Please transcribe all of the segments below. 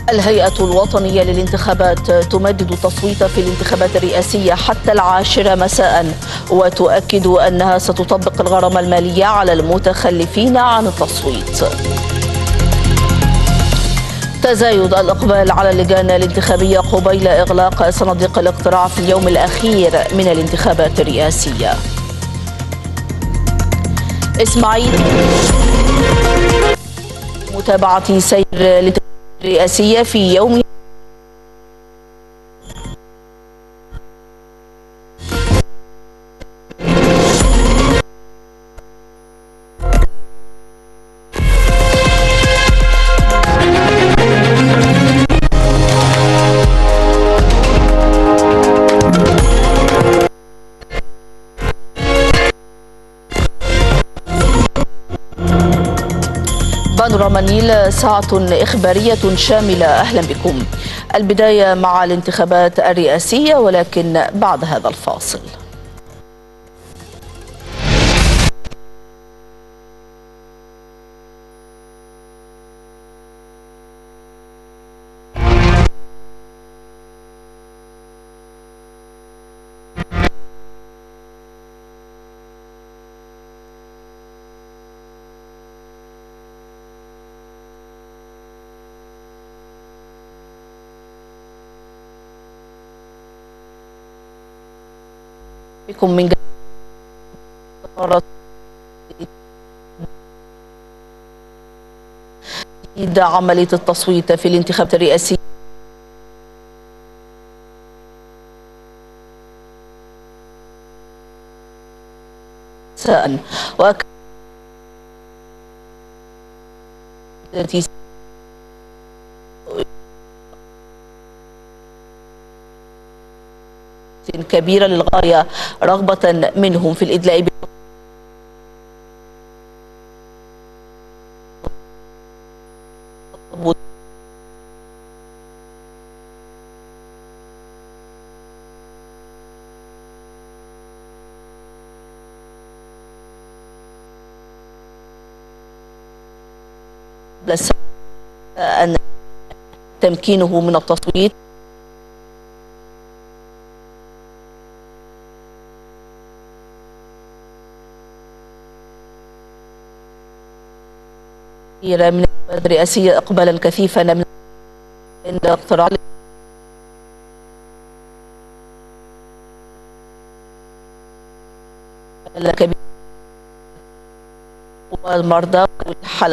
الهيئة الوطنية للانتخابات تمدد التصويت في الانتخابات الرئاسية حتى العاشرة مساء وتؤكد أنها ستطبق الغرامة المالية على المتخلفين عن التصويت تزايد الإقبال على اللجان الانتخابية قبيل إغلاق صناديق الاقتراع في اليوم الأخير من الانتخابات الرئاسية إسماعيل متابعة سير الانتخابات الرئاسية في يوم بانوراما النيل ساعة إخبارية شاملة أهلا بكم البداية مع الانتخابات الرئاسية ولكن بعد هذا الفاصل بكم من جديد عملية التصويت في الانتخابات الرئاسية وأكد كبيرة للغاية رغبة منهم في الإدلاء أن تمكينه من التصويت كثيرة من الرئاسية إقبالا كثيفا من الاقتراع الكبير والمرضى والحالات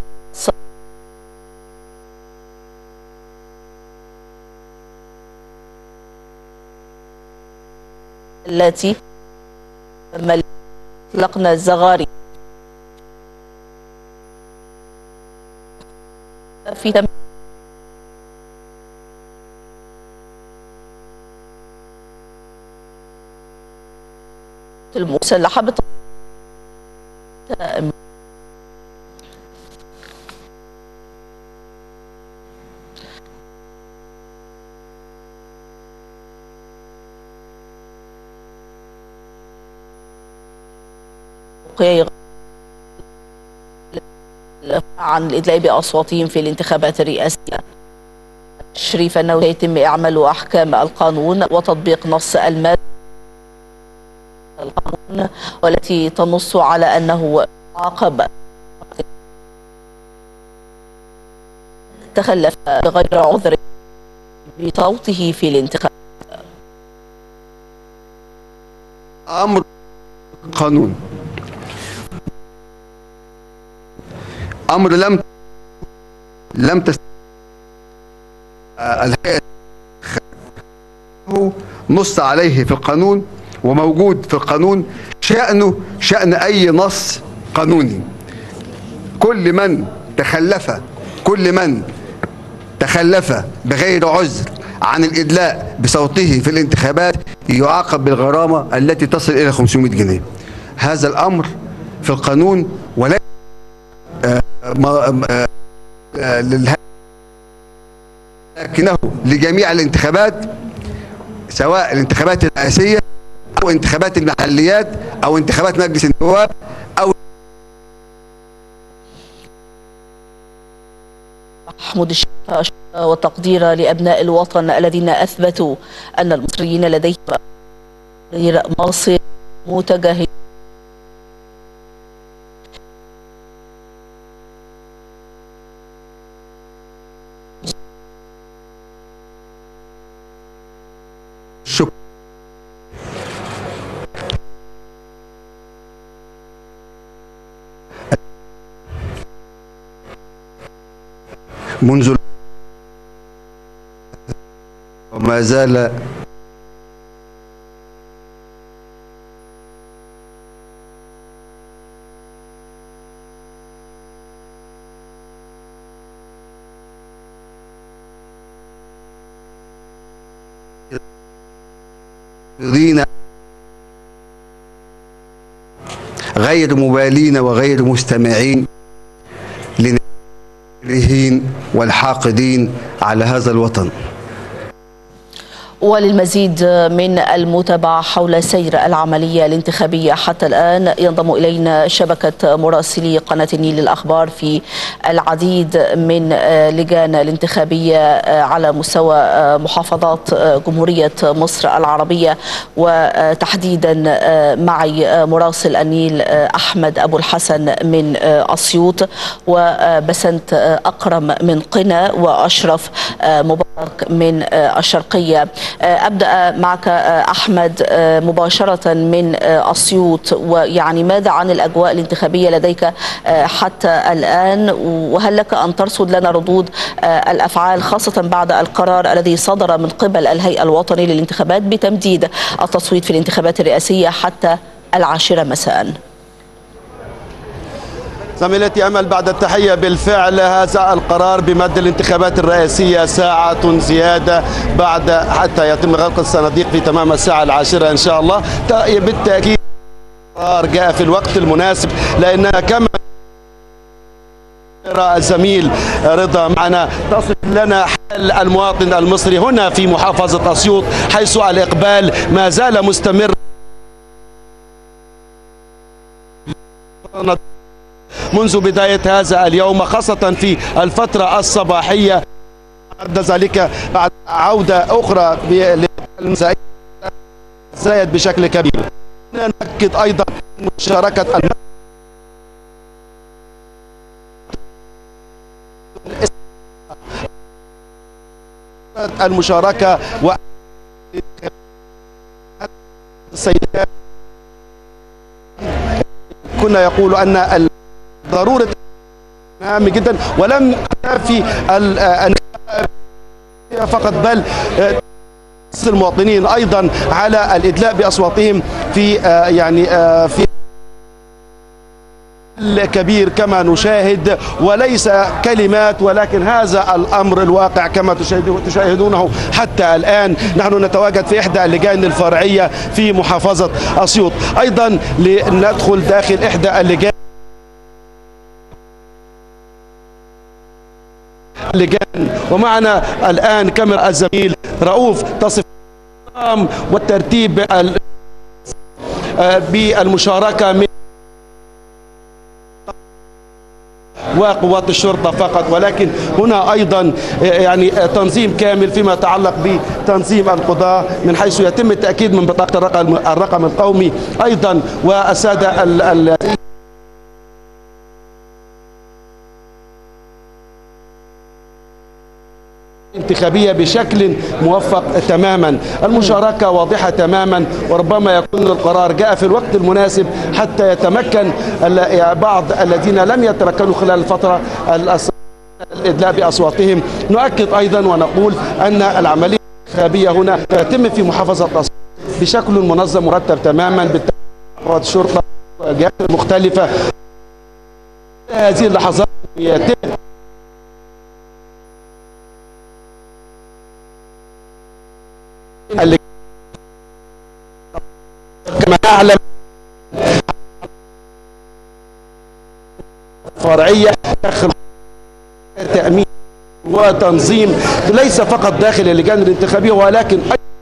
التي اطلقنا الزغاري في تم المسلحة بط... عن الإدلاء بأصواتهم في الانتخابات الرئاسية تشريف أنه سيتم إعمال أحكام القانون وتطبيق نص المادة القانون والتي تنص على أنه عاقب تخلف بغير عذر بصوته في الانتخابات أمر قانون امر لم لم تست... الهيئه نص عليه في القانون وموجود في القانون شأنه شأن أي نص قانوني كل من تخلف كل من تخلف بغير عذر عن الإدلاء بصوته في الانتخابات يعاقب بالغرامة التي تصل إلى 500 جنيه هذا الأمر في القانون وليس لكنه لجميع الانتخابات سواء الانتخابات الرئاسية أو انتخابات المحليات أو انتخابات مجلس النواب أو محمود الشفا والتقدير لأبناء الوطن الذين أثبتوا أن المصريين لديهم غير ماصر متجاهل شكرا منذ وما زال يرضينا غير مبالين وغير مستمعين للكارهين والحاقدين على هذا الوطن وللمزيد من المتابعة حول سير العملية الانتخابية حتى الآن ينضم إلينا شبكة مراسلي قناة النيل للأخبار في العديد من لجان الانتخابية على مستوى محافظات جمهورية مصر العربية وتحديدا معي مراسل النيل أحمد أبو الحسن من أسيوط وبسنت أكرم من قنا وأشرف مبارك من الشرقية أبدأ معك أحمد مباشرة من أسيوط ويعني ماذا عن الأجواء الانتخابية لديك حتى الآن وهل لك أن ترصد لنا ردود الأفعال خاصة بعد القرار الذي صدر من قبل الهيئة الوطني للانتخابات بتمديد التصويت في الانتخابات الرئاسية حتى العاشرة مساءً زميلتي امل بعد التحيه بالفعل هذا القرار بمد الانتخابات الرئاسيه ساعه زياده بعد حتى يتم غلق الصناديق في تمام الساعه العاشره ان شاء الله بالتاكيد القرار جاء في الوقت المناسب لاننا كما الزميل رضا معنا تصف لنا حال المواطن المصري هنا في محافظه اسيوط حيث الاقبال ما زال مستمر منذ بداية هذا اليوم خاصة في الفترة الصباحية بعد ذلك بعد عودة أخرى للمسائية زايد بشكل كبير نأكد أيضا مشاركة المشاركة و السيدات كنا يقول أن ضرورة مهم جدا ولم في فقط بل المواطنين ايضا على الادلاء باصواتهم في يعني في الكبير كما نشاهد وليس كلمات ولكن هذا الامر الواقع كما تشاهدونه حتى الان نحن نتواجد في احدى اللجان الفرعيه في محافظه اسيوط ايضا لندخل داخل احدى اللجان اللجان ومعنا الآن كاميرا الزميل رؤوف تصف والترتيب بالمشاركة من وقوات الشرطة فقط ولكن هنا أيضا يعني تنظيم كامل فيما يتعلق بتنظيم القضاة من حيث يتم التأكيد من بطاقة الرقم, الرقم القومي أيضا والسادة انتخابية بشكل موفق تماما المشاركة واضحة تماما وربما يكون القرار جاء في الوقت المناسب حتى يتمكن بعض الذين لم يتمكنوا خلال الفترة الإدلاء بأصواتهم نؤكد أيضا ونقول أن العملية الانتخابية هنا تتم في محافظة أسيوط بشكل منظم مرتب تماما بالتعاون الشرطة والجهات المختلفة هذه اللحظات يتم اللي كما نعلم فرعية داخل تأمين وتنظيم ليس فقط داخل اللجان الانتخابية ولكن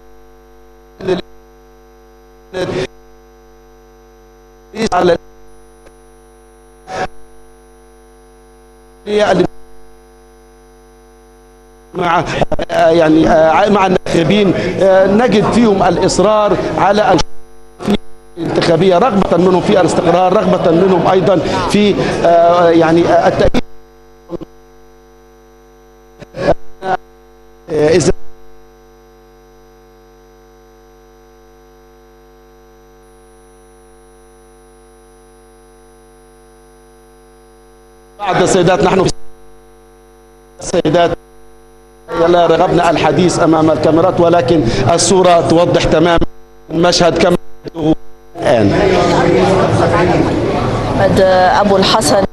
على مع آه، يعني آه، مع الناخبين آه، نجد فيهم الاصرار على ان الانتخابيه رغبه منهم في الاستقرار رغبه منهم ايضا في آه، يعني آه، التأييد آه، اذا بعد السيدات نحن السيدات لا رغبنا الحديث امام الكاميرات ولكن الصوره توضح تماما المشهد كما يبدو الان محمد أبو الحسن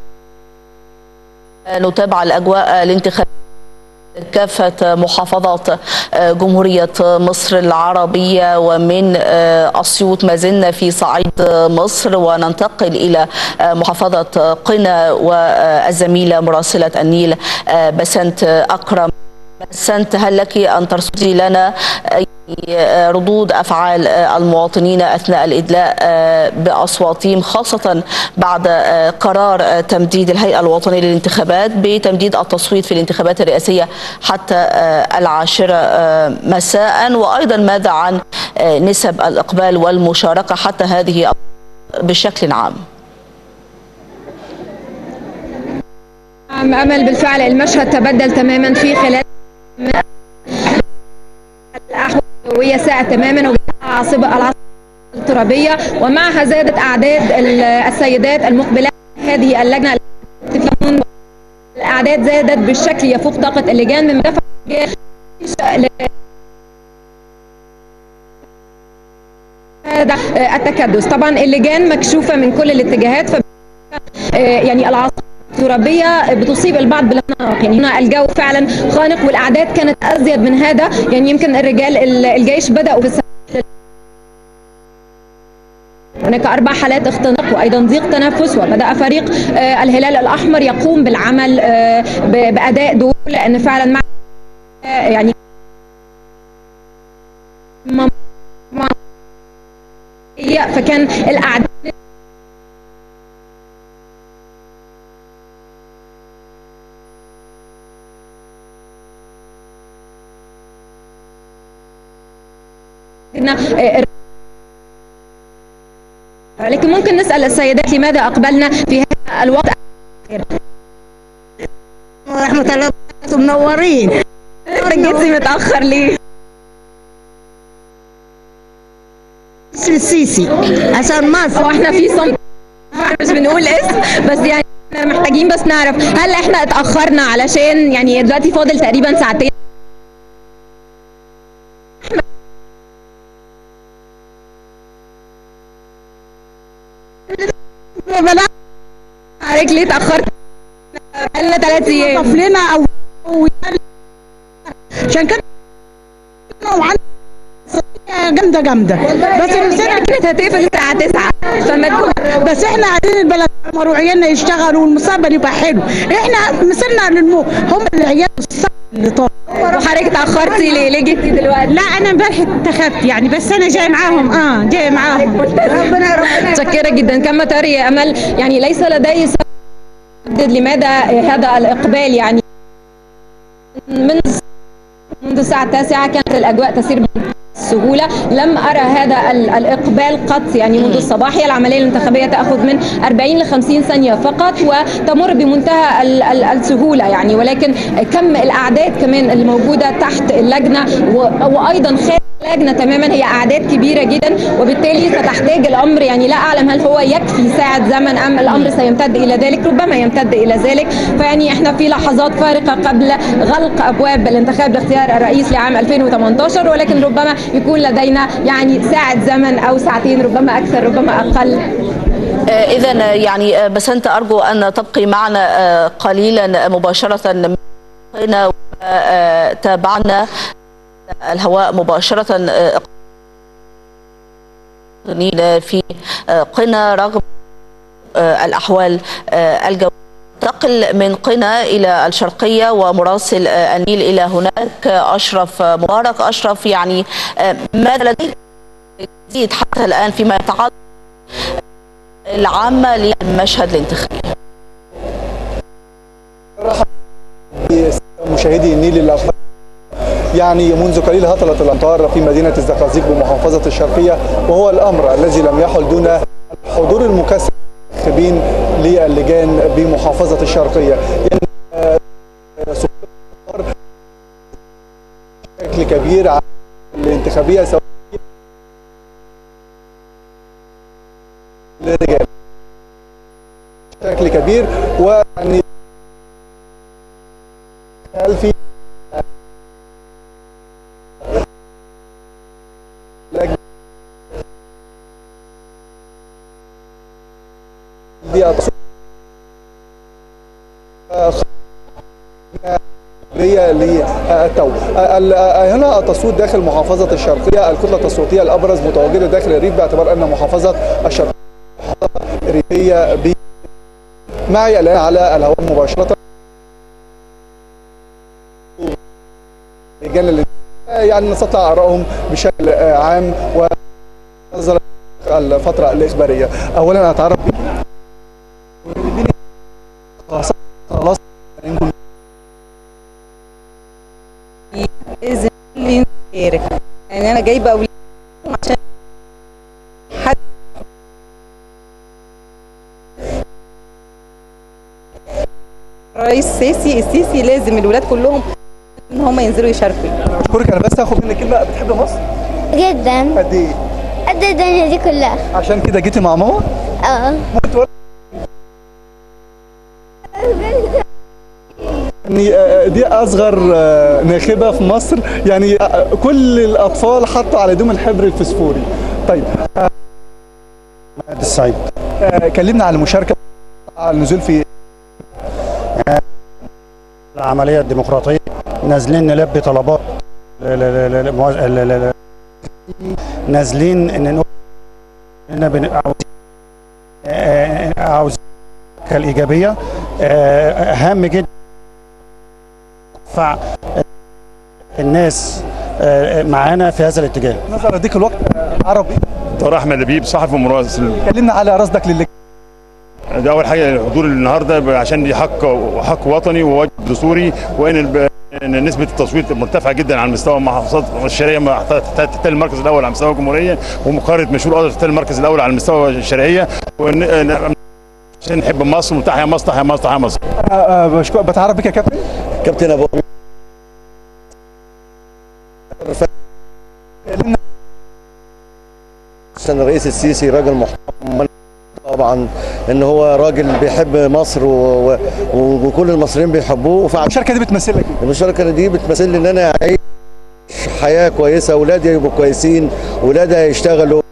نتابع الأجواء الانتخابية كافة محافظات جمهورية مصر العربية ومن أسيوط ما زلنا في صعيد مصر وننتقل إلى محافظة قنا والزميلة مراسلة النيل بسنت أكرم بسنت هل لك أن ترصدي لنا ردود أفعال المواطنين أثناء الإدلاء بأصواتهم خاصة بعد قرار تمديد الهيئة الوطنية للانتخابات بتمديد التصويت في الانتخابات الرئاسية حتى العاشرة مساء وأيضا ماذا عن نسب الإقبال والمشاركة حتى هذه بشكل عام أمل بالفعل المشهد تبدل تماما في خلال الأحوال الجوية ساءت تماما وعاصفة العاصفة الترابية ومعها زادت أعداد السيدات المقبلات هذه اللجنة الأعداد زادت بالشكل يفوق طاقة اللجان من دفع هذا التكدس طبعا اللجان مكشوفة من كل الاتجاهات ف يعني العاصفة الترابية بتصيب البعض بالخناق يعني هنا الجو فعلا خانق والأعداد كانت أزيد من هذا يعني يمكن الرجال الجيش بدأوا في هناك أربع حالات اختناق وأيضا ضيق تنفس وبدأ فريق الهلال الأحمر يقوم بالعمل بأداء دور لأن فعلا مع يعني فكان الأعداد لكن ممكن نسأل السيدات لماذا أقبلنا في هذا الوقت ورحمة الله وبركاته منورين جيتي متأخر ليه؟ اسم السيسي عشان مصر هو احنا في صمت مش بنقول اسم بس يعني احنا محتاجين بس نعرف هل احنا اتأخرنا علشان يعني دلوقتي فاضل تقريبا ساعتين بلا عليك ليه اتأخرت؟ بقالنا ثلاث ايام طفلنا او أو عشان كده وعن جامده جامده بس نفسنا كانت هتقفل الساعة 9 فما تكون بس احنا عايزين البلد عمر وعيالنا يشتغلوا والمستقبل يبقى حلو احنا مثلنا للمو هم العيال الصح اللي طار وحضرتك اتأخرتي ليه؟ ليه جيتي دلوقتي؟ لا انا امبارح اتخذت يعني بس انا جاي معاهم اه جاي معاهم ربنا ربنا متشكرة جدا كما ترى يا أمل يعني ليس لدي سبب يحدد لماذا هذا الإقبال يعني من منذ الساعة التاسعة كانت الأجواء تسير بسهولة لم أرى هذا ال- الإقبال قط يعني منذ الصباح هي العملية الانتخابية تأخذ من 40 ل 50 ثانية فقط وتمر بمنتهى ال- ال- السهولة يعني ولكن كم الأعداد كمان الموجودة تحت اللجنة و- وأيضا خارج اللجنة تماما هي أعداد كبيرة جدا وبالتالي ستحتاج الأمر يعني لا أعلم هل هو يكفي ساعة زمن أم الأمر سيمتد إلى ذلك ربما يمتد إلى ذلك فيعني احنا في لحظات فارقة قبل غلق أبواب الانتخاب لاختيار الرئيس لعام 2018 ولكن ربما يكون لدينا يعني ساعة زمن أو ساعتين ربما أكثر ربما أقل إذا يعني بسنت أرجو أن تبقي معنا قليلا مباشرة من هنا تابعنا الهواء مباشرة في قنا رغم الأحوال الجوية ننتقل من قنا إلى الشرقية ومراسل النيل إلى هناك أشرف مبارك أشرف يعني ماذا لديك جديد حتى الآن فيما يتعلق العامة للمشهد الانتخابي مرحبا. مشاهدي النيل الأخبار يعني منذ قليل هطلت الأمطار في مدينة الزقازيق بمحافظة الشرقية وهو الأمر الذي لم يحل دون الحضور المكثف المنتخبين للجان بمحافظة الشرقية يعني آه، بشكل كبير على الانتخابية سواء للرجال بشكل كبير ويعني هل في لجنة دي أتص- هي للتو ال- هنا التصويت داخل محافظة الشرقية الكتلة التصويتية الأبرز متواجدة داخل الريف باعتبار أن محافظة الشرقية محافظة ريفية ب معي الآن على الهواء مباشرة لجان الانتخابات. يعني نستطلع آرائهم بشكل آه، عام ونظرا الفترة الإخبارية أولا أتعرف بك خلاص نكون لازم اللي يشارك يعني انا جايبه اولاد عشان حد رئيس السيسي السيسي لازم الولاد كلهم ان هم ينزلوا يشاركوا أشكرك أنا بس هاخد منك كلمة بتحب مصر؟ جدا قد إيه؟ قد الدنيا دي كلها عشان كده جيتي مع ماما؟ اه ممكن تقول يعني آه، دي اصغر آه، ناخبه في مصر يعني آه، كل الاطفال حطوا على دوم الحبر الفسفوري طيب السعيد آه، كلمنا عن المشاركه على النزول في العملية الديمقراطية نازلين نلبي طلبات ل- ل- ل- ل- مواز- ل- ل- ل- نازلين ان نقول ان بن- عاوزين آه، عاوزين الإيجابية آه، هام جدا دفع الناس آه، معانا في هذا الاتجاه نظر ضيق الوقت آه، عربي دكتور احمد لبيب صحفي ومراسل كلمنا على رصدك للي ده اول حاجه الحضور النهارده عشان دي حق حق وطني وواجب دستوري وان الب- ان نسبه التصويت مرتفعه جدا على مستوى المحافظات الشرقيه مع- تحتل المركز الاول على مستوى الجمهوريه ومقارنه مشهور قادر تحتل المركز الاول على مستوى الشرقيه وان عشان نحب مصر وتحيا مصر تحيا مصر تحيا مصر آه، آه، بشكر- بتعرف بك يا كابتن كابتن ابو كلمنا حسن الرئيس السيسي راجل محترم طبعا ان هو راجل بيحب مصر و... و... وكل المصريين بيحبوه فعلا المشاركه دي بتمثلك إيه؟ المشاركه دي بتمثل لي ان انا اعيش حياه كويسه اولادي يبقوا كويسين اولادي هيشتغلوا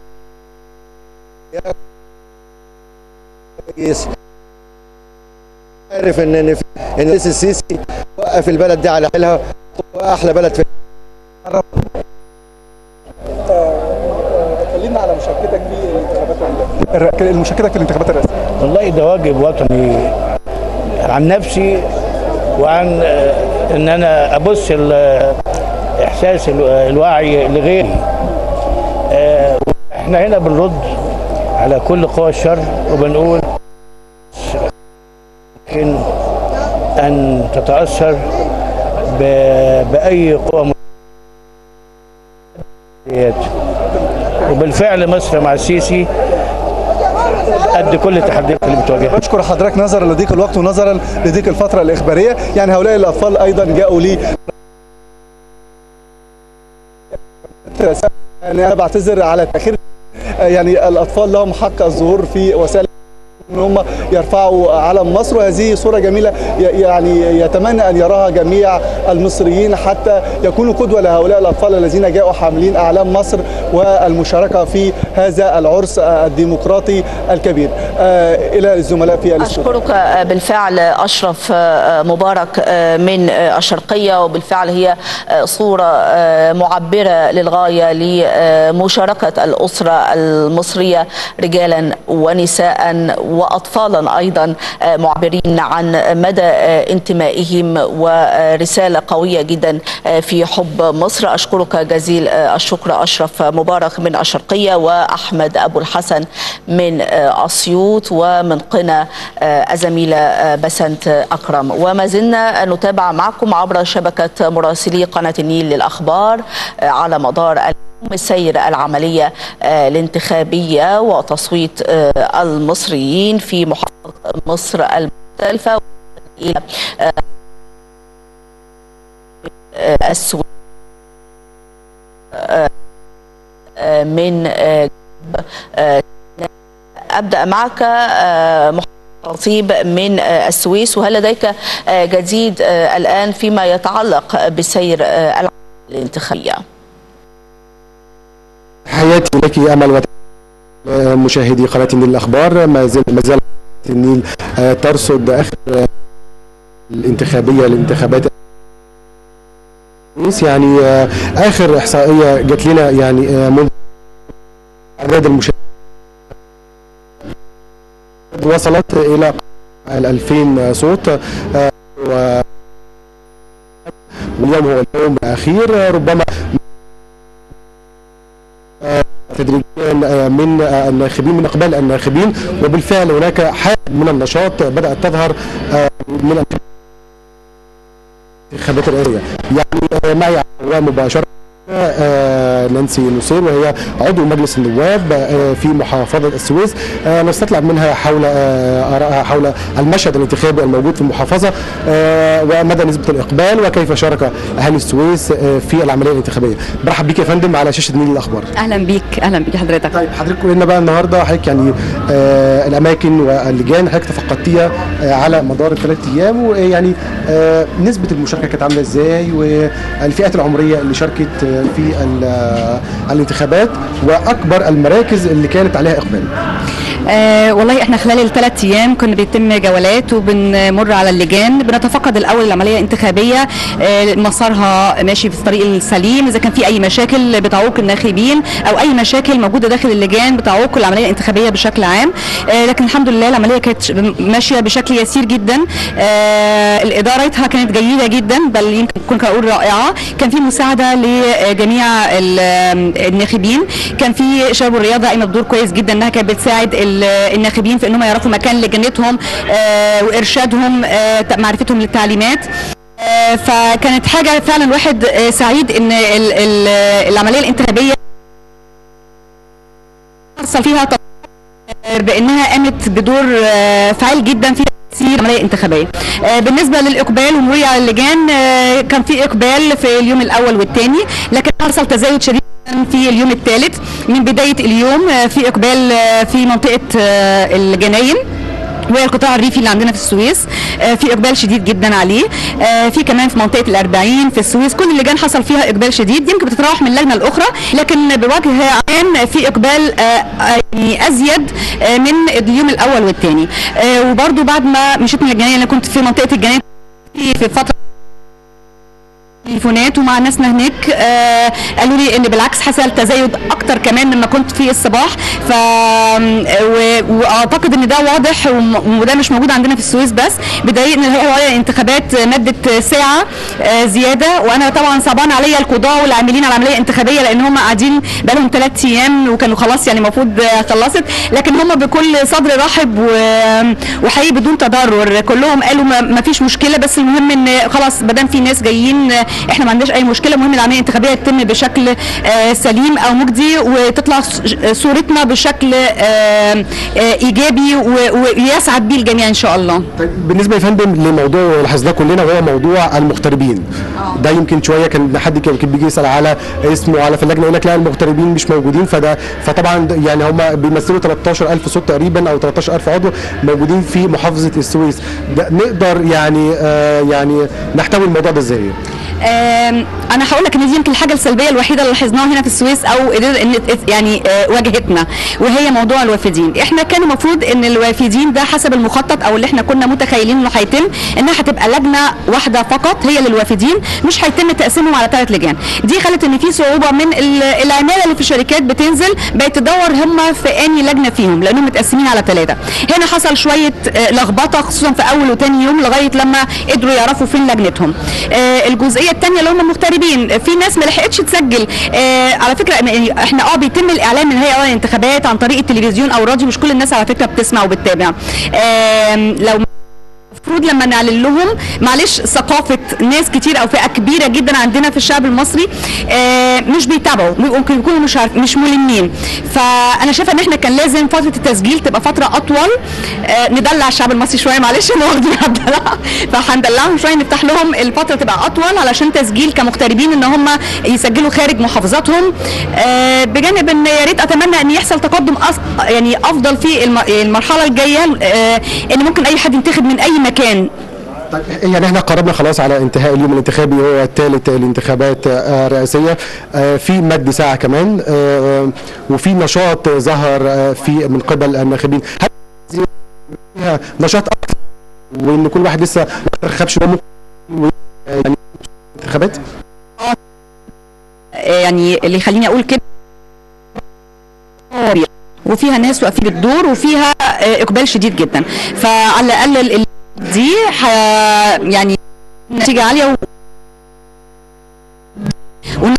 كويس عارف ان ان في- ان الرئيس السيسي وقف البلد دي على حيلها واحلى بلد في كلمنا على مشاركتك في الانتخابات الر- مشاركتك في الانتخابات الرئاسيه والله ده واجب وطني عن نفسي وعن آه، ان انا ابص ال- احساس ال- الوعي لغيري آه، احنا هنا بنرد على كل قوى الشر وبنقول يمكن ان تتاثر ب- باي قوى م- وبالفعل مصر مع السيسي قد كل التحديات اللي بتواجهها بشكر حضرتك نظرا لضيق الوقت ونظرا لضيق الفتره الاخباريه يعني هؤلاء الاطفال ايضا جاءوا لي يعني انا بعتذر على التاخير يعني الاطفال لهم حق الظهور في وسائل ان هم يرفعوا علم مصر وهذه صوره جميله ي- يعني يتمنى ان يراها جميع المصريين حتى يكونوا قدوه لهؤلاء الاطفال الذين جاءوا حاملين اعلام مصر والمشاركه في هذا العرس الديمقراطي الكبير آه، الى الزملاء في الاستوديو أشكرك بالفعل أشرف مبارك من الشرقية وبالفعل هي صورة معبرة للغاية لمشاركة الأسرة المصرية رجالا ونساء وأطفالا أيضا معبرين عن مدى انتمائهم ورسالة قوية جدا في حب مصر أشكرك جزيل الشكر أشرف مبارك من الشرقية وأحمد أبو الحسن من أسيوط ومن قنا الزميلة بسنت أكرم وما زلنا نتابع معكم عبر شبكة مراسلي قناة النيل للأخبار على مدار اليوم سير العملية الانتخابية وتصويت المصريين في محافظة مصر المختلفة إلى السويس من أبدأ معك خطيب من السويس وهل لديك جديد الآن فيما يتعلق بسير العملية الانتخابية حياتي لك امل مشاهدي قناه النيل الاخبار ما زال ما زال النيل ترصد اخر الانتخابيه الانتخابات يعني اخر احصائيه جات لنا يعني منذ اعداد المشاهدين وصلت الى ال 2000 صوت و واليوم هو اليوم الاخير ربما تدريجيا من الناخبين من اقبال الناخبين وبالفعل هناك حاله من النشاط بدات تظهر من الانتخابات الرئاسيه يعني معي مباشره نانسي نصير وهي عضو مجلس النواب في محافظة السويس نستطلع منها حول آرائها حول المشهد الانتخابي الموجود في المحافظة ومدى نسبة الإقبال وكيف شارك أهل السويس في العملية الانتخابية برحب بيك يا فندم على شاشة نيل الأخبار أهلا بيك أهلا بيك حضرتك طيب حضرتك قلنا بقى النهاردة حضرتك يعني آه الأماكن واللجان حضرتك تفقدتيها آه على مدار الثلاث أيام ويعني آه نسبة المشاركة كانت عاملة إزاي والفئات العمرية اللي شاركت في الانتخابات واكبر المراكز اللي كانت عليها اقبال آه والله احنا خلال الثلاث ايام كنا بيتم جولات وبنمر على اللجان بنتفقد الاول العمليه الانتخابيه آه مسارها ماشي في الطريق السليم اذا كان في اي مشاكل بتعوق الناخبين او اي مشاكل موجوده داخل اللجان بتعوق العمليه الانتخابيه بشكل عام آه لكن الحمد لله العمليه كانت ماشيه بشكل يسير جدا آه ادارتها كانت جيده جدا بل يمكن كنت اقول رائعه كان في مساعده لجميع الناخبين كان في شباب الرياضه قايمه بدور كويس جدا انها كانت بتساعد الناخبين في انهم يعرفوا مكان لجنتهم آه وارشادهم آه معرفتهم للتعليمات آه فكانت حاجه فعلا الواحد سعيد ان ال ال العمليه الانتخابيه حصل فيها بانها قامت بدور فعال جدا في تسيير عمليه انتخابيه. بالنسبه للاقبال ومروري على اللجان كان في اقبال في اليوم الاول والثاني لكن حصل تزايد شديد في اليوم الثالث من بدايه اليوم في اقبال في منطقه الجناين وهي القطاع الريفي اللي عندنا في السويس في اقبال شديد جدا عليه في كمان في منطقه الأربعين في السويس كل اللجان حصل فيها اقبال شديد يمكن بتتراوح من لجنه لاخرى لكن بوجه عام في اقبال يعني ازيد من اليوم الاول والثاني وبرده بعد ما مشيت من الجناين انا كنت في منطقه الجناين في فتره تليفونات ومع ناسنا هناك آه قالوا لي ان بالعكس حصل تزايد اكتر كمان مما كنت فيه الصباح ف واعتقد ان ده واضح وده مش موجود عندنا في السويس بس بدليل ان الهيئه الانتخابات مدت ساعه آه زياده وانا طبعا صعبان عليا القضاه والعاملين على العمليه الانتخابيه لان هم قاعدين بقالهم ثلاث ايام وكانوا خلاص يعني المفروض خلصت لكن هم بكل صدر رحب وحقيقي بدون تضرر كلهم قالوا ما فيش مشكله بس المهم ان خلاص ما دام في ناس جايين احنا ما عندناش اي مشكله المهم العمليه الانتخابيه تتم بشكل آه سليم او مجدي وتطلع صورتنا بشكل آه آه ايجابي ويسعد بيه الجميع ان شاء الله طيب بالنسبه يا فندم لموضوع لاحظناه كلنا وهو موضوع المغتربين ده يمكن شويه كان حد كان بيجي يسال على اسمه على في اللجنه يقول لك لا المغتربين مش موجودين فده فطبعا يعني هم بيمثلوا 13000 صوت تقريبا او 13000 عضو موجودين في محافظه السويس ده نقدر يعني آه يعني نحتوي الموضوع ده ازاي؟ آم، انا هقول لك ان دي يمكن الحاجه السلبيه الوحيده اللي لاحظناها هنا في السويس او قدر- ان يعني آه، واجهتنا وهي موضوع الوافدين احنا كان المفروض ان الوافدين ده حسب المخطط او اللي احنا كنا متخيلين انه هيتم انها هتبقى لجنه واحده فقط هي للوافدين مش هيتم تقسيمهم على ثلاث لجان دي خلت ان في صعوبه من ال- العماله اللي في الشركات بتنزل بقت تدور هم في اني لجنه فيهم لانهم متقسمين على ثلاثه هنا حصل شويه آه، لخبطه خصوصا في اول وثاني يوم لغايه لما قدروا يعرفوا فين لجنتهم آه، الجزئيه الثانيه اللي هم المغتربين في ناس ما لحقتش تسجل آه، على فكره يعني احنا اه بيتم الاعلان من هيئه الانتخابات عن طريق التلفزيون او الراديو مش كل الناس على فكره بتسمع وبتتابع آم، لو المفروض لما نعلن لهم معلش ثقافه ناس كتير او فئه كبيره جدا عندنا في الشعب المصري آه، مش بيتابعوا ممكن يكونوا مش عارف مش ملمين فانا شايفه ان احنا كان لازم فتره التسجيل تبقى فتره اطول آه، ندلع الشعب المصري شويه معلش انا واخدين على الدلع فهندلعهم شويه نفتح لهم الفتره تبقى اطول علشان تسجيل كمغتربين ان هم يسجلوا خارج محافظاتهم آه، بجانب ان يا ريت اتمنى ان يحصل تقدم أص- يعني افضل في الم- المرحله الجايه آه، ان ممكن اي حد ينتخب من اي مكان يعني احنا قربنا خلاص على انتهاء اليوم الانتخابي وهو الثالث الانتخابات آه، الرئاسيه آه، في مد ساعه كمان آه، وفي نشاط ظهر آه، في من قبل الناخبين هل فيها نشاط اكثر وان كل واحد لسه ما انتخبش هو ممكن يعني انتخابات آه، يعني اللي يخليني اقول كده وفيها ناس واقفين بالدور وفيها آه، اقبال شديد جدا فعلى الاقل ال- ال- دي ح- يعني نتيجه عاليه و... ون-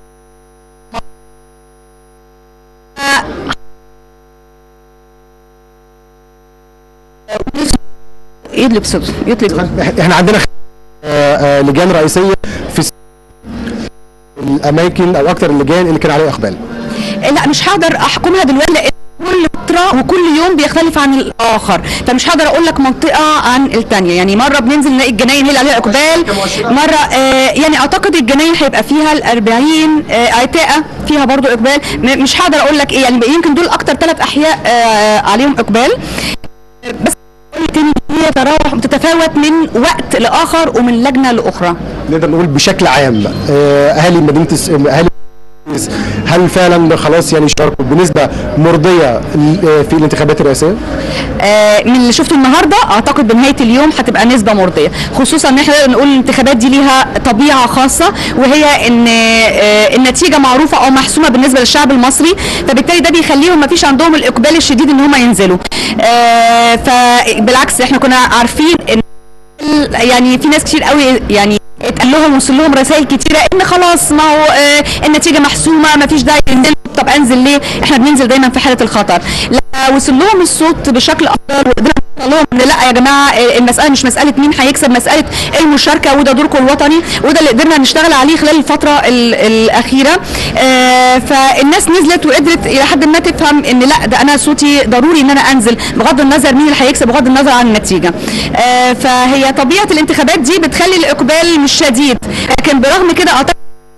يطلب صدر يطلب احنا عندنا آه، آه، لجان رئيسيه في س- الاماكن او اكثر اللجان اللي كان عليها اقبال لا مش هقدر احكمها دلوقتي لان كل فتره وكل يوم بيختلف عن الاخر فمش هقدر اقول لك منطقه عن الثانيه يعني مره بننزل نلاقي الجناين هي اللي عليها اقبال مره آه يعني اعتقد الجناين هيبقى فيها ال 40 آه عتاقه فيها برضو اقبال م- مش هقدر اقول لك ايه يعني يمكن دول اكتر ثلاث احياء آه عليهم اقبال بس تاني هي تراوح بتتفاوت من وقت لاخر ومن لجنه لاخرى نقدر نقول بشكل عام آه، اهالي مدينه الس- اهالي هل فعلا خلاص يعني شاركوا بنسبه مرضيه ل- في الانتخابات الرئاسيه؟ آه، من اللي شفته النهارده اعتقد بنهايه اليوم هتبقى نسبه مرضيه خصوصا ان احنا نقدر نقول الانتخابات دي ليها طبيعه خاصه وهي ان آه، النتيجه معروفه او محسومه بالنسبه للشعب المصري فبالتالي ده بيخليهم ما فيش عندهم الاقبال الشديد ان هم ينزلوا آه، فبالعكس احنا كنا عارفين ان يعني في ناس كتير قوي يعني اتقال لهم وصل لهم رسائل كتيره ان خلاص ما هو آه النتيجه محسومه ما فيش داعي ينزل طب انزل ليه؟ احنا بننزل دايما في حاله الخطر. لا وصل لهم الصوت بشكل افضل وقدرنا نوصل لهم ان لا يا جماعه آه، المساله مش مساله مين هيكسب مساله المشاركه وده دوركم الوطني وده اللي قدرنا نشتغل عليه خلال الفتره ال- الاخيره. آه فالناس نزلت وقدرت الى حد ما تفهم ان لا ده انا صوتي ضروري ان انا انزل بغض النظر مين اللي هيكسب بغض النظر عن النتيجه. آه فهي طبيعه الانتخابات دي بتخلي الاقبال مش شديد لكن برغم كده اعتقد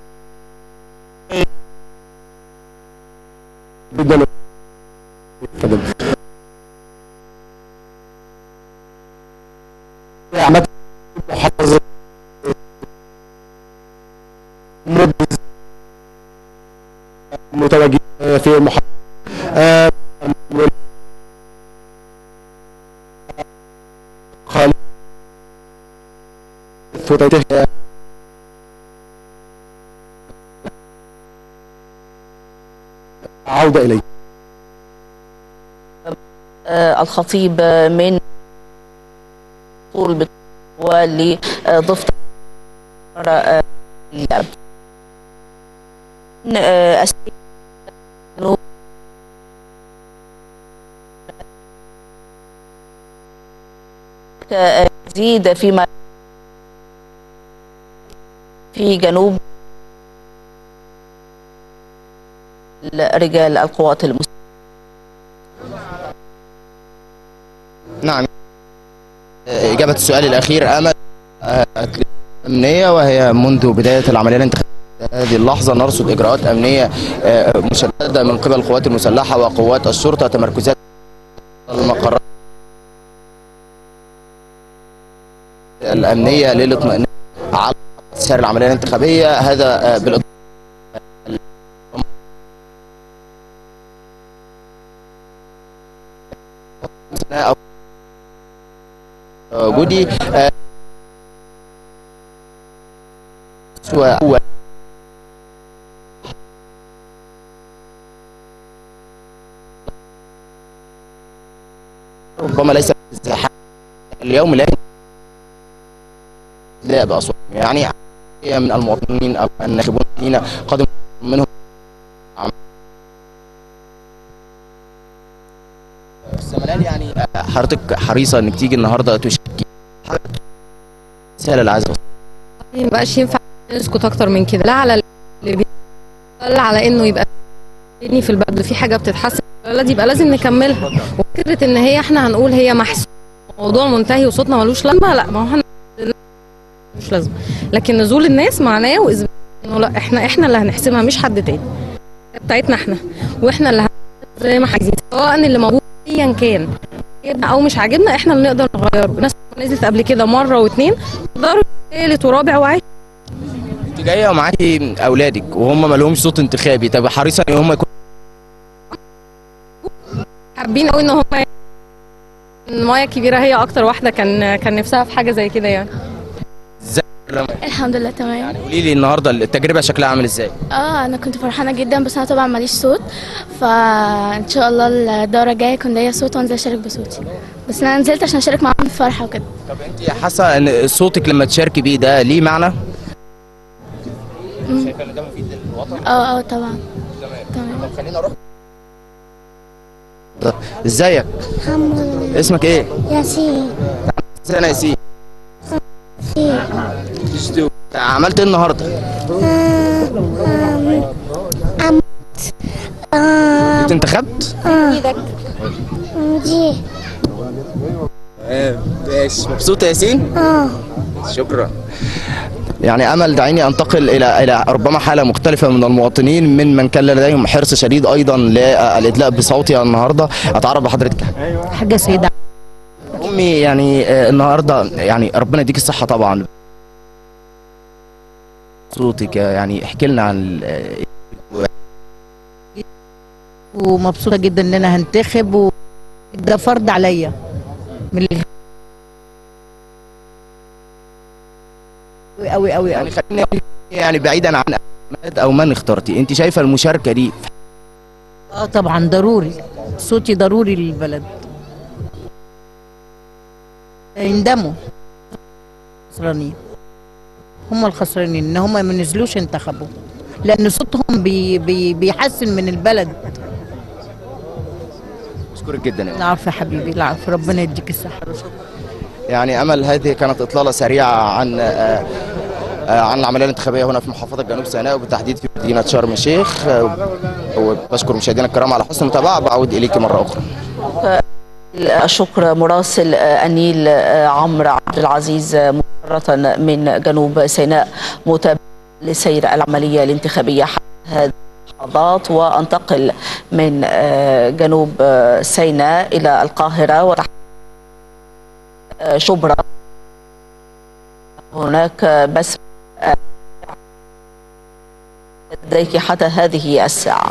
جدا اتفضل. عامة محافظة مد- متواجد في المحافظة آه، خالد فتاته عودة إليك آه، الخطيب آه، من طول ولضفت آه، ال- آه، أسئلة جنوب آه، تزيد فيما في جنوب رجال القوات المسلحة نعم إجابة السؤال الأخير أمل آه، أمنية وهي منذ بداية العملية الانتخابية هذه اللحظة نرصد إجراءات أمنية آه، مشددة من قبل القوات المسلحة وقوات الشرطة تمركزات المقرات الأمنية للاطمئنان على سير العمليه الانتخابيه هذا آه، بالاضافه أو وجودي آه، هو ربما ليس بالزحام اليوم لكن لا بأصوات يعني من المواطنين أو الناخبون الذين قدموا منهم الزملال يعني آه، حضرتك حريصة انك تيجي النهارده تشاركي رسالة اللي عايز أوصلها. ما يبقاش ينفع نسكت اكتر من كده لا على اللي بي... لا على انه يبقى في في البلد في حاجه بتتحسن في البلد يبقى لازم نكملها وفكره ان هي احنا هنقول هي محسوب موضوع منتهي وصوتنا ملوش لازمه لا ما هو احنا مش لازمه لكن نزول الناس معناه واثبات انه لا احنا احنا اللي هنحسمها مش حد تاني بتاعتنا احنا واحنا اللي هن- زي ما عايزين سواء اللي موجود ايا كان عاجبنا او مش عاجبنا احنا اللي نقدر نغيره الناس نزلت قبل كده مره واثنين ضرب ثالث ورابع وعاشر انت جايه ومعاكي اولادك وهم ما لهمش صوت انتخابي طب حريصه ان هم يكونوا حابين قوي ان هم المايه الكبيره هي اكتر واحده كان كان نفسها في حاجه زي كده يعني ازاي الحمد لله تمام قولي لي النهارده التجربه شكلها عامل ازاي اه انا كنت فرحانه جدا بس انا طبعا ماليش صوت فان شاء الله الدوره الجايه يكون ليا صوت وانزل اشارك بصوتي بس انا نزلت عشان اشارك معاهم في الفرحه وكده طب انت حاسه ان صوتك لما تشاركي بيه ده ليه معنى مم. شايفه ان ده مفيد للوطن اه اه طبعا طب خلينا نروح ازيك الحمد لله اسمك ايه ياسين سنة ياسين ياسين تشتو. عملت ايه النهارده كنت انتخبت ايدك دي آه، ماشي مبسوط يا ياسين اه شكرا يعني امل دعيني انتقل الى الى ربما حاله مختلفه من المواطنين من من كان لديهم حرص شديد ايضا للادلاء بصوتي النهارده اتعرف بحضرتك حاجه سيده امي يعني آه، النهارده يعني ربنا يديك الصحه طبعا صوتك يعني احكي لنا عن ال- ومبسوطه جدا ان انا هنتخب و... ده فرض عليا من ال... قوي قوي قوي يعني خلينا يعني بعيدا عن أحمد او من اخترتي انت شايفه المشاركه دي اه طبعا ضروري صوتي ضروري للبلد يندموا خسرانين هم الخسرانين ان هم ما نزلوش انتخبوا لان صوتهم بي بي بيحسن من البلد اشكرك جدا يا أم. العفو يا حبيبي العفو ربنا يديك الصحه يعني امل هذه كانت اطلاله سريعه عن آه، آه، عن العمليه الانتخابيه هنا في محافظه جنوب سيناء وبالتحديد في مدينه شرم الشيخ آه، وبشكر مشاهدينا الكرام على حسن المتابعه بعود اليك مره اخرى الشكر مراسل النيل عمرو عبد العزيز مباشرة من جنوب سيناء متابع لسير العملية الانتخابية حتى هذه اللحظات وانتقل من جنوب سيناء إلى القاهرة وتحت شبرا هناك بس لديك حتى هذه الساعة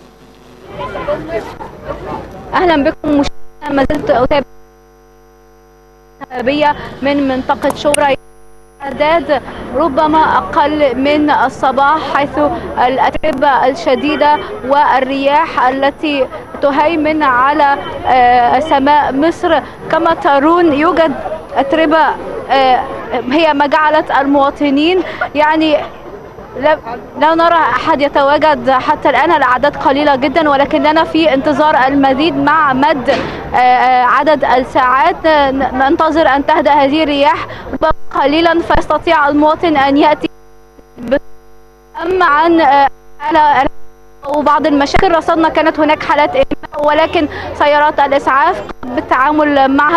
اهلا بكم مشاهدينا ما زلت اتابع الانتخابية من منطقة شبرا أعداد ربما أقل من الصباح حيث الأتربة الشديدة والرياح التي تهيمن على آه، سماء مصر كما ترون يوجد أتربة آه، هي ما جعلت المواطنين يعني لا, لا نرى أحد يتواجد حتى الآن الأعداد قليلة جدا ولكننا في انتظار المزيد مع مد آه، آه، عدد الساعات آه، ن- ننتظر أن تهدأ هذه الرياح ربما قليلا فيستطيع المواطن أن يأتي ب- أما عن آه، حالة وبعض المشاكل رصدنا كانت هناك حالات إغماء ولكن سيارات الإسعاف قامت بالتعامل معها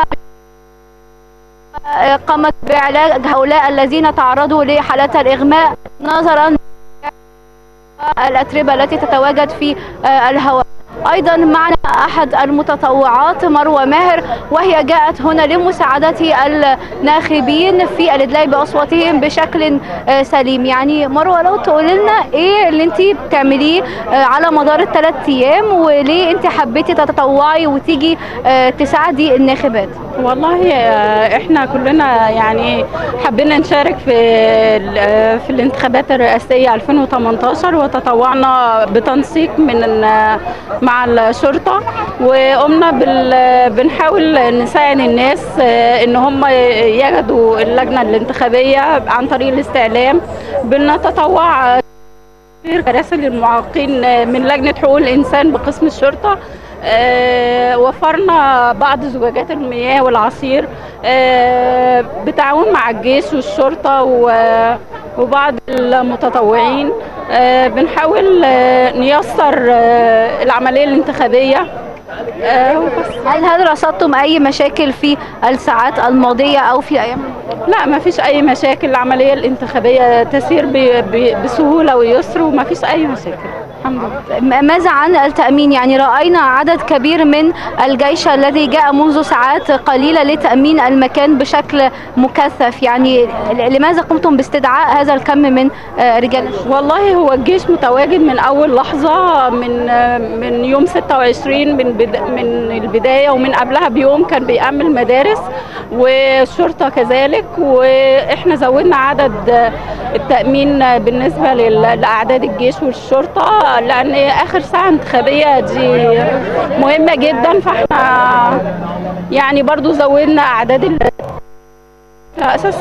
آه، قامت بعلاج هؤلاء الذين تعرضوا لحالات الإغماء نظرا الأتربة التي تتواجد في آه، الهواء أيضا معنا أحد المتطوعات مروة ماهر وهي جاءت هنا لمساعدة الناخبين في الإدلاء بأصواتهم بشكل آه، سليم يعني مروة لو تقول لنا إيه اللي أنت بتعمليه آه، على مدار الثلاث أيام وليه أنت حبيتي تتطوعي وتيجي آه، تساعدي الناخبات والله آه، احنا كلنا يعني حبينا نشارك في ال- آه، في الانتخابات الرئاسية 2018 وتطوعنا بتنسيق من ال- مع الشرطة وقمنا بال بنحاول نساعد الناس آه، ان هم يجدوا اللجنة الانتخابية عن طريق الاستعلام بنتطوع في كراسي للمعاقين من لجنة حقوق الإنسان بقسم الشرطة آه، وفرنا بعض زجاجات المياه والعصير آه، بتعاون مع الجيش والشرطة و- وبعض المتطوعين آه، بنحاول آه، نيسر آه، العملية الانتخابية آه، وبس. هل هل رصدتم أي مشاكل في الساعات الماضية أو في أيام لا ما فيش أي مشاكل العملية الانتخابية تسير ب- ب- بسهولة ويسر وما فيش أي مشاكل الحمد لله م- ماذا عن التأمين يعني رأينا عدد كبير من الجيش الذي جاء منذ ساعات قليلة لتأمين المكان بشكل مكثف يعني ل- لماذا قمتم باستدعاء هذا الكم من آه، رجال الشرطة؟ والله هو الجيش متواجد من اول لحظه من من يوم 26 من بد من البدايه ومن قبلها بيوم كان بيأمن مدارس والشرطه كذلك واحنا زودنا عدد التأمين بالنسبه لل- لاعداد الجيش والشرطه لان اخر ساعه انتخابيه دي مهمه جدا فاحنا يعني برضو زودنا اعداد ال- على اساس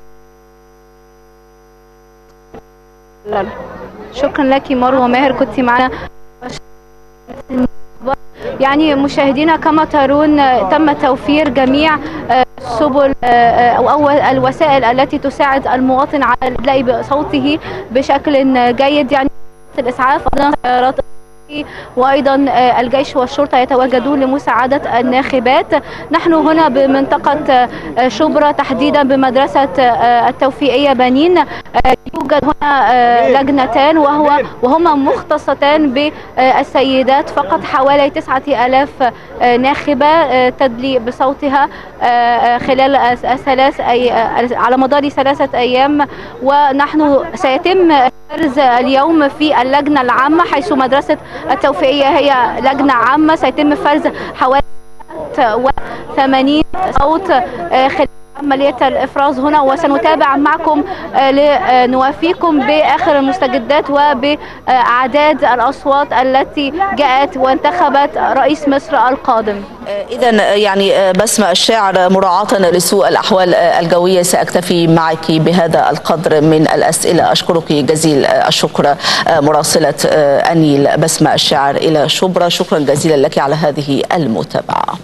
لا لا شكرا لك مروة ماهر كنت معنا يعني مشاهدينا كما ترون آه، تم توفير جميع آه، سبل آه، آه، او أو الوسائل التي تساعد المواطن على الادلاء بصوته بشكل جيد يعني الاسعاف ايضا سيارات وايضا آه، الجيش والشرطه يتواجدون لمساعده الناخبات نحن هنا بمنطقه آه، شبرا تحديدا بمدرسه آه، التوفيقيه بنين آه، يوجد هنا آه، لجنتان وهو وهما مختصتان بالسيدات فقط حوالي 9000 آه، ناخبه آه، تدلي بصوتها آه، آه، خلال الس- الثلاث أي آه، على مدار ثلاثه ايام ونحن سيتم فرز اليوم في اللجنه العامه حيث مدرسه التوفيقيه هي لجنه عامه سيتم فرز حوالي 80 صوت آه، خلال عملية الإفراز هنا وسنتابع معكم آه، لنوافيكم بآخر المستجدات وبأعداد الأصوات التي جاءت وانتخبت رئيس مصر القادم إذا يعني بسمة الشاعر مراعاة لسوء الأحوال الجوية سأكتفي معك بهذا القدر من الأسئلة أشكرك جزيل الشكر مراسلة النيل بسمة الشاعر إلى شبرا شكرا جزيلا لك على هذه المتابعة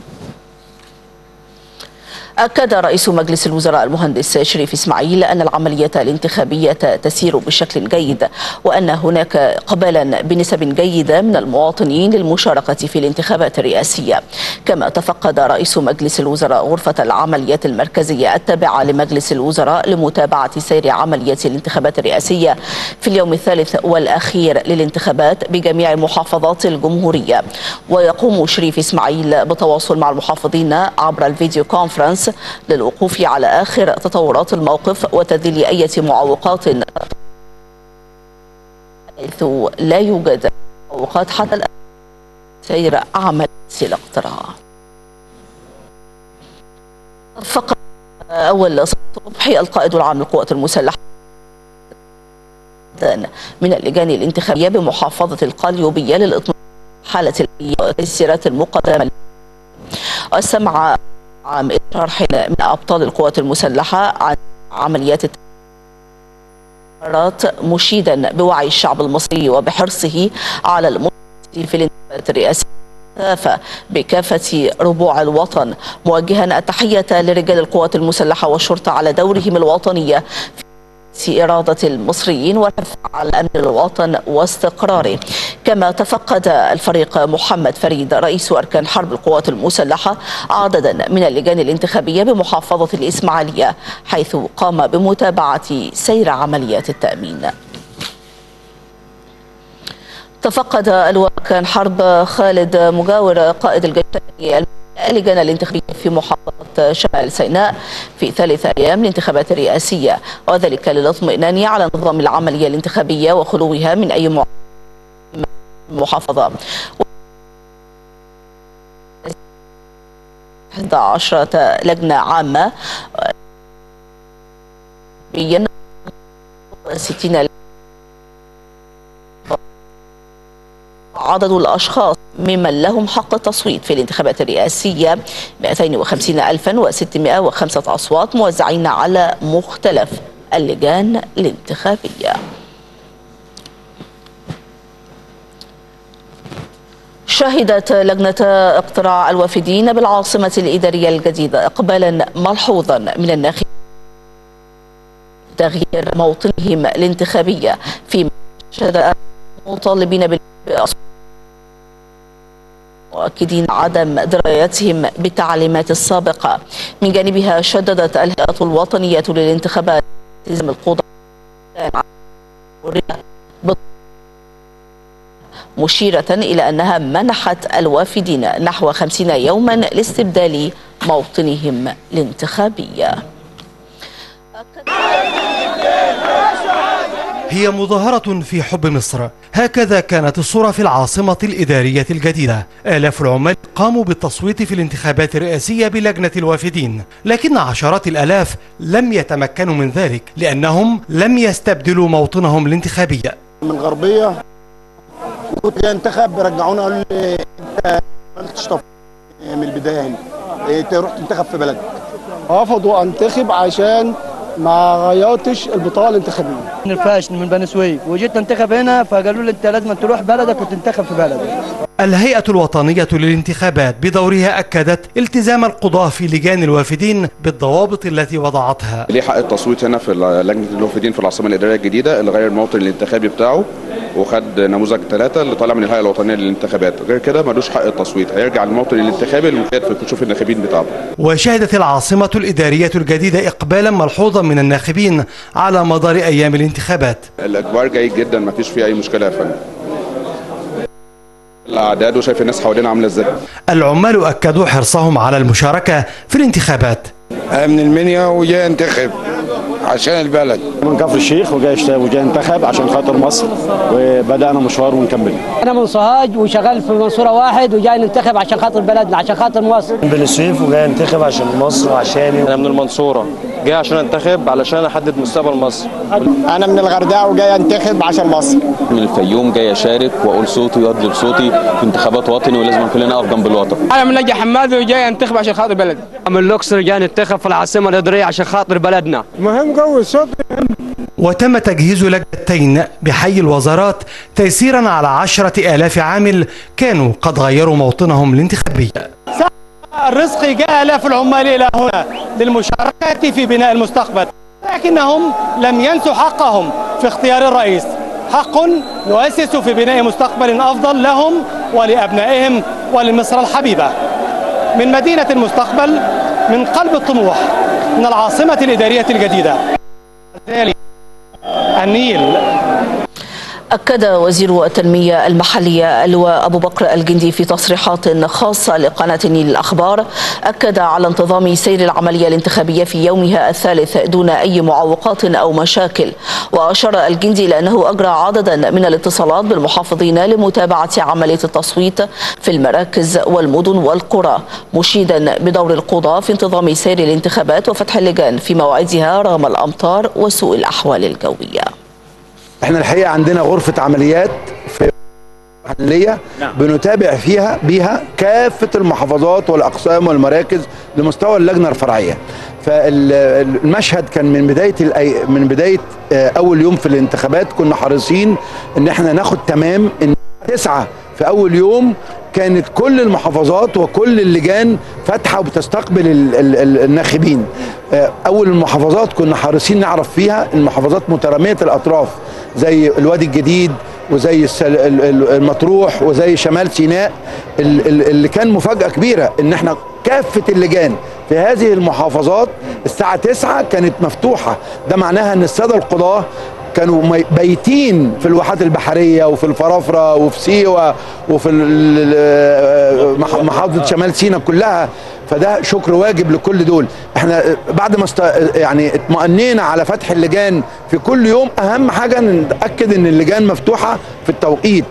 أكد رئيس مجلس الوزراء المهندس شريف إسماعيل أن العملية الانتخابية تسير بشكل جيد وأن هناك قبلا بنسب جيدة من المواطنين للمشاركة في الانتخابات الرئاسية كما تفقد رئيس مجلس الوزراء غرفة العمليات المركزية التابعة لمجلس الوزراء لمتابعة سير عملية الانتخابات الرئاسية في اليوم الثالث والأخير للانتخابات بجميع محافظات الجمهورية ويقوم شريف إسماعيل بتواصل مع المحافظين عبر الفيديو كونفرنس للوقوف على آخر تطورات الموقف وتذليل أي معوقات حيث لا يوجد معوقات حتى الآن سير عملية الاقتراع فقط أول صبحي القائد العام للقوات المسلحة من اللجان الانتخابية بمحافظة القليوبية للإطمئنان حالة التيسيرات المقدمة واستمع عام شرح من أبطال القوات المسلحة عن عمليات التطورات مشيدا بوعي الشعب المصري وبحرصه على المشاركة في الانتخابات الرئاسية بكافة ربوع الوطن موجها التحية لرجال القوات المسلحة والشرطة على دورهم الوطني في إرادة المصريين والحفاظ على أمن الوطن واستقراره كما تفقد الفريق محمد فريد رئيس أركان حرب القوات المسلحة عددا من اللجان الانتخابية بمحافظة الإسماعيلية حيث قام بمتابعة سير عمليات التأمين تفقد اللواء كان حرب خالد مجاور قائد الجيش الثاني اللجان الانتخابية في محافظة شمال سيناء في ثالث أيام الانتخابات الرئاسية وذلك للاطمئنان على نظام العملية الانتخابية وخلوها من أي مع- محافظة 11 لجنة عامة 60 عدد الأشخاص ممن لهم حق التصويت في الانتخابات الرئاسية 250605 أصوات موزعين على مختلف اللجان الانتخابية شهدت لجنة اقتراع الوافدين بالعاصمة الإدارية الجديدة إقبالا ملحوظا من الناخبين تغيير موطنهم الانتخابية في شهد مطالبين بالأصوات مؤكدين عدم درايتهم بالتعليمات السابقة من جانبها شددت الهيئة الوطنية للانتخابات التزام القضاء مشيرة إلى أنها منحت الوافدين نحو خمسين يوما لاستبدال موطنهم الانتخابي هي مظاهرة في حب مصر هكذا كانت الصورة في العاصمة الإدارية الجديدة آلاف العمال قاموا بالتصويت في الانتخابات الرئاسية بلجنة الوافدين لكن عشرات الآلاف لم يتمكنوا من ذلك لأنهم لم يستبدلوا موطنهم الانتخابي من الغربيه كنت جاي انتخب رجعونا قالوا لي انت ما عملتش تصويت من البدايه هنا إيه، انت رحت انتخب في بلدك رفضوا انتخب عشان ما غيرتش البطاقه الانتخابيه من الفاشن من بني سويف وجيت انتخب هنا فقالوا لي انت لازم تروح بلدك وتنتخب في بلدك الهيئة الوطنية للانتخابات بدورها أكدت التزام القضاة في لجان الوافدين بالضوابط التي وضعتها ليه حق التصويت هنا في لجنه الوافدين في العاصمه الاداريه الجديده اللي غير الموطن الانتخابي بتاعه وخد نموذج ثلاثه اللي طالع من الهيئه الوطنيه للانتخابات غير كده ملوش حق التصويت هيرجع الموطن الانتخابي المقيد في كشوف الناخبين بتاعته وشهدت العاصمة الإدارية الجديدة إقبالا ملحوظا من الناخبين على مدار أيام الانتخابات الاجبار جيد جدا ما فيش فيه اي مشكله يا فندم الاعداد وشايف الناس حوالينا عامله ازاي العمال أكدوا حرصهم على المشاركة في الانتخابات من المنيا وجاي انتخب عشان البلد من كفر الشيخ وجاي اشت- وجاي انتخب عشان خاطر مصر وبدانا مشوار ونكمل انا من سوهاج وشغال في منصوره واحد وجاي ننتخب عشان خاطر بلدنا عشان خاطر مصر من بني سويف وجاي انتخب عشان مصر وعشاني انا من المنصوره جاي عشان انتخب علشان احدد مستقبل مصر انا من الغردقه وجاي انتخب عشان مصر من الفيوم جاي اشارك واقول صوتي وادلب صوتي في انتخابات وطني ولازم كلنا نقف جنب الوطن انا من نجا حمادي وجاي انتخب عشان خاطر بلدي من الاقصر جاي ننتخب في العاصمه الاداريه عشان خاطر بلدنا مهم قوي الصوت وتم تجهيز لجنتين بحي الوزارات تيسيرا على عشرة آلاف عامل كانوا قد غيروا موطنهم الانتخابي الرزق جاء آلاف العمال إلى هنا للمشاركة في بناء المستقبل لكنهم لم ينسوا حقهم في اختيار الرئيس حق يؤسس في بناء مستقبل أفضل لهم ولأبنائهم ولمصر الحبيبة من مدينة المستقبل من قلب الطموح من العاصمة الإدارية الجديدة النيل أكد وزير التنمية المحلية اللواء أبو بكر الجندي في تصريحات خاصة لقناة النيل الأخبار أكد على انتظام سير العملية الانتخابية في يومها الثالث دون أي معوقات أو مشاكل وأشار الجندي إلى أنه أجرى عددا من الاتصالات بالمحافظين لمتابعة عملية التصويت في المراكز والمدن والقرى مشيدا بدور القضاة في انتظام سير الانتخابات وفتح اللجان في موعدها رغم الأمطار وسوء الأحوال الجوية احنا الحقيقه عندنا غرفه عمليات في محليه بنتابع فيها بيها كافه المحافظات والاقسام والمراكز لمستوى اللجنه الفرعيه فالمشهد كان من بدايه الأي... من بدايه آه، اول يوم في الانتخابات كنا حريصين ان احنا ناخد تمام ان تسعة في اول يوم كانت كل المحافظات وكل اللجان فاتحه وبتستقبل ال- ال- ال- الناخبين آه، اول المحافظات كنا حريصين نعرف فيها المحافظات متراميه الاطراف زي الوادي الجديد وزي السل- ال- ال- المطروح وزي شمال سيناء ال- ال- اللي كان مفاجاه كبيره ان احنا كافه اللجان في هذه المحافظات الساعه 9 كانت مفتوحه ده معناها ان الساده القضاه كانوا مي- بايتين في الواحات البحريه وفي الفرافره وفي سيوه وفي ال- ال- مح- محافظه شمال سيناء كلها فده شكر واجب لكل دول احنا بعد ما است... يعني اطمأنينا على فتح اللجان في كل يوم اهم حاجه نتاكد ان اللجان مفتوحه في التوقيت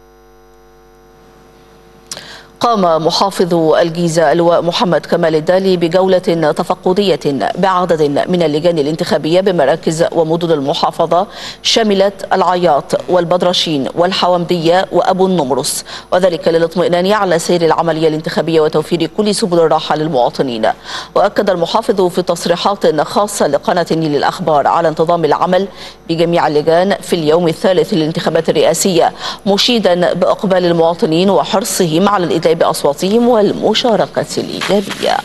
قام محافظ الجيزة اللواء محمد كمال الدالي بجولة تفقدية بعدد من اللجان الانتخابية بمراكز ومدن المحافظة شملت العياط والبدرشين والحومدية وأبو النمرس وذلك للاطمئنان على سير العملية الانتخابية وتوفير كل سبل الراحة للمواطنين وأكد المحافظ في تصريحات خاصة لقناة النيل الأخبار على انتظام العمل بجميع اللجان في اليوم الثالث للانتخابات الرئاسية مشيدا بإقبال المواطنين وحرصهم على الإدلاء بأصواتهم والمشاركة الإيجابية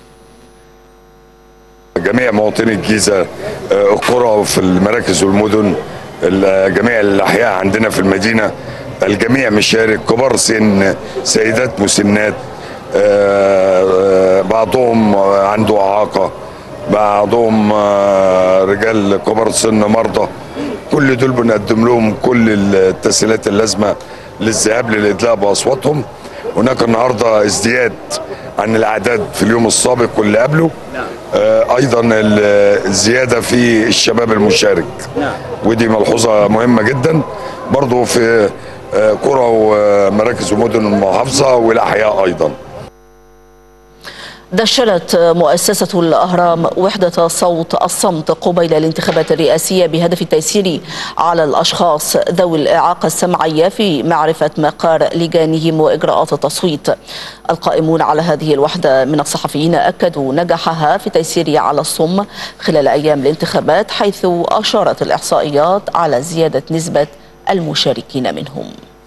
جميع مواطني الجيزة آه، القرى في المراكز والمدن ال- جميع الأحياء عندنا في المدينة الجميع مشارك كبار سن سيدات مسنات آه، آه، بعضهم عنده إعاقة بعضهم آه، رجال كبار سن مرضى كل دول بنقدم لهم كل التسهيلات اللازمة للذهاب للإدلاء بأصواتهم هناك النهارده ازدياد عن الاعداد في اليوم السابق واللي قبله آه، ايضا ال- الزياده في الشباب المشارك ودي ملحوظه مهمه جدا برضو في آه، قرى ومراكز ومدن المحافظه والاحياء ايضا دشنت مؤسسة الأهرام وحدة صوت الصمت قبيل الانتخابات الرئاسية بهدف التيسير على الأشخاص ذوي الإعاقة السمعية في معرفة مقار لجانهم وإجراءات التصويت القائمون على هذه الوحدة من الصحفيين أكدوا نجاحها في التيسير على الصم خلال أيام الانتخابات حيث أشارت الإحصائيات على زيادة نسبة المشاركين منهم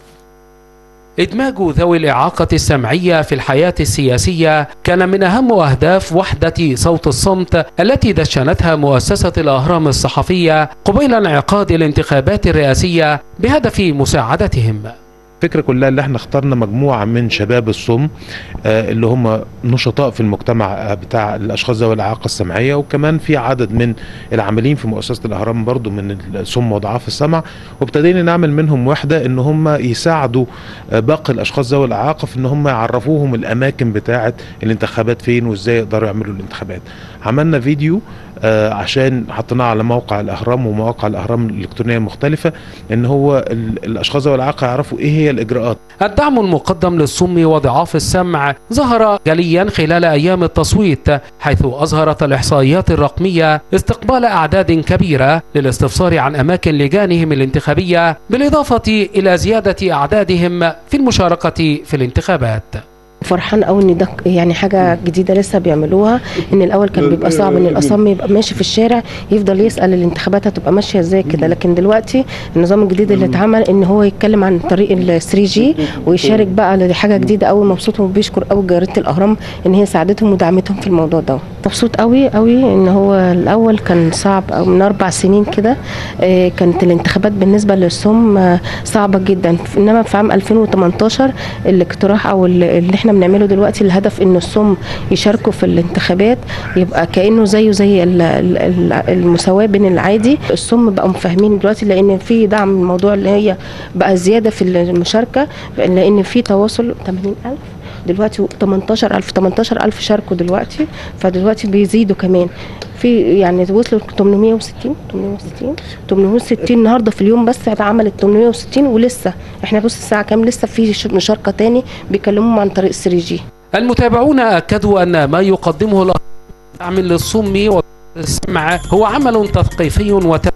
إدماج ذوي الإعاقة السمعية في الحياة السياسية كان من أهم أهداف وحدة صوت الصمت التي دشنتها مؤسسة الأهرام الصحفية قبيل انعقاد الانتخابات الرئاسية بهدف مساعدتهم الفكرة كلها اللي احنا اخترنا مجموعة من شباب الصم آه، اللي هم نشطاء في المجتمع آه، بتاع الأشخاص ذوي الإعاقة السمعية وكمان في عدد من العاملين في مؤسسة الأهرام برضو من الصم وضعاف السمع وابتدينا نعمل منهم وحدة ان هم يساعدوا آه، باقي الأشخاص ذوي الإعاقة في ان هم يعرفوهم الأماكن بتاعة الانتخابات فين وازاي يقدروا يعملوا الانتخابات عملنا فيديو آه، عشان حطيناه على موقع الاهرام ومواقع الاهرام الالكترونيه المختلفه ان هو ال- الاشخاص ذوي الاعاقه يعرفوا ايه هي الاجراءات الدعم المقدم للصم وضعاف السمع ظهر جليا خلال أيام التصويت حيث أظهرت الإحصائيات الرقمية استقبال أعداد كبيرة للاستفسار عن أماكن لجانهم الانتخابية بالإضافة إلى زيادة أعدادهم في المشاركة في الانتخابات فرحان قوي ان ده يعني حاجه جديده لسه بيعملوها ان الاول كان بيبقى صعب ان الاصم يبقى ماشي في الشارع يفضل يسال الانتخابات هتبقى ماشيه ازاي كده لكن دلوقتي النظام الجديد اللي اتعمل ان هو يتكلم عن طريق ال 3 جي ويشارك بقى دي حاجه جديده قوي مبسوط وبيشكر قوي جريده الاهرام ان هي ساعدتهم ودعمتهم في الموضوع ده مبسوط قوي قوي ان هو الاول كان صعب أو من اربع سنين كده آه، كانت الانتخابات بالنسبه للصم آه، صعبه جدا انما في عام 2018 الاقتراح او ال- اللي احنا بنعمله دلوقتي الهدف ان الصم يشاركوا في الانتخابات يبقى كانه زيه زي ال- ال- ال- المساواه بين العادي الصم بقوا فاهمين دلوقتي لان في دعم الموضوع اللي هي بقى زياده في المشاركه لان في تواصل 80000 دلوقتي 18000 18000 شاركوا دلوقتي فدلوقتي بيزيدوا كمان في يعني وصلوا 860 860 860 النهارده في اليوم بس عملت 860 ولسه احنا بص الساعه كام لسه في ش- مشاركه تاني بيكلموهم عن طريق 3 جي المتابعون أكدوا أن ما يقدمه الأهرام دعم للصم والسمع هو عمل تثقيفي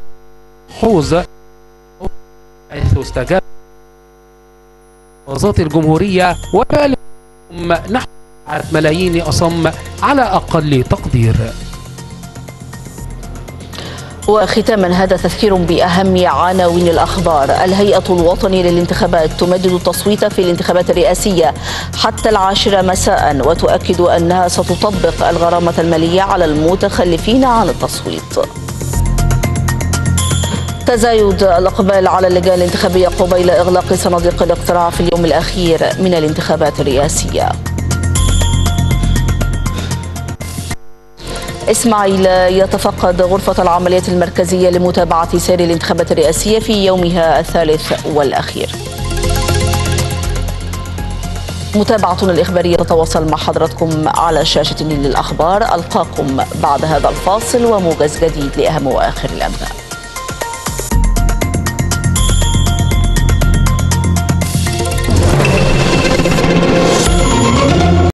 وتحوز حيث استجاب وزارة الجمهورية وذلك نحو ملايين أصم على أقل تقدير وختاما هذا تذكير بأهم عناوين الأخبار الهيئة الوطنية للانتخابات تمدد التصويت في الانتخابات الرئاسية حتى العاشرة مساء وتؤكد أنها ستطبق الغرامة المالية على المتخلفين عن التصويت تزايد الإقبال على اللجان الانتخابية قبيل إغلاق صناديق الاقتراع في اليوم الأخير من الانتخابات الرئاسية إسماعيل يتفقد غرفة العمليات المركزية لمتابعة سير الانتخابات الرئاسية في يومها الثالث والأخير متابعتنا الإخبارية تتواصل مع حضراتكم على شاشة النيل للأخبار ألقاكم بعد هذا الفاصل وموجز جديد لأهم وآخر الأنباء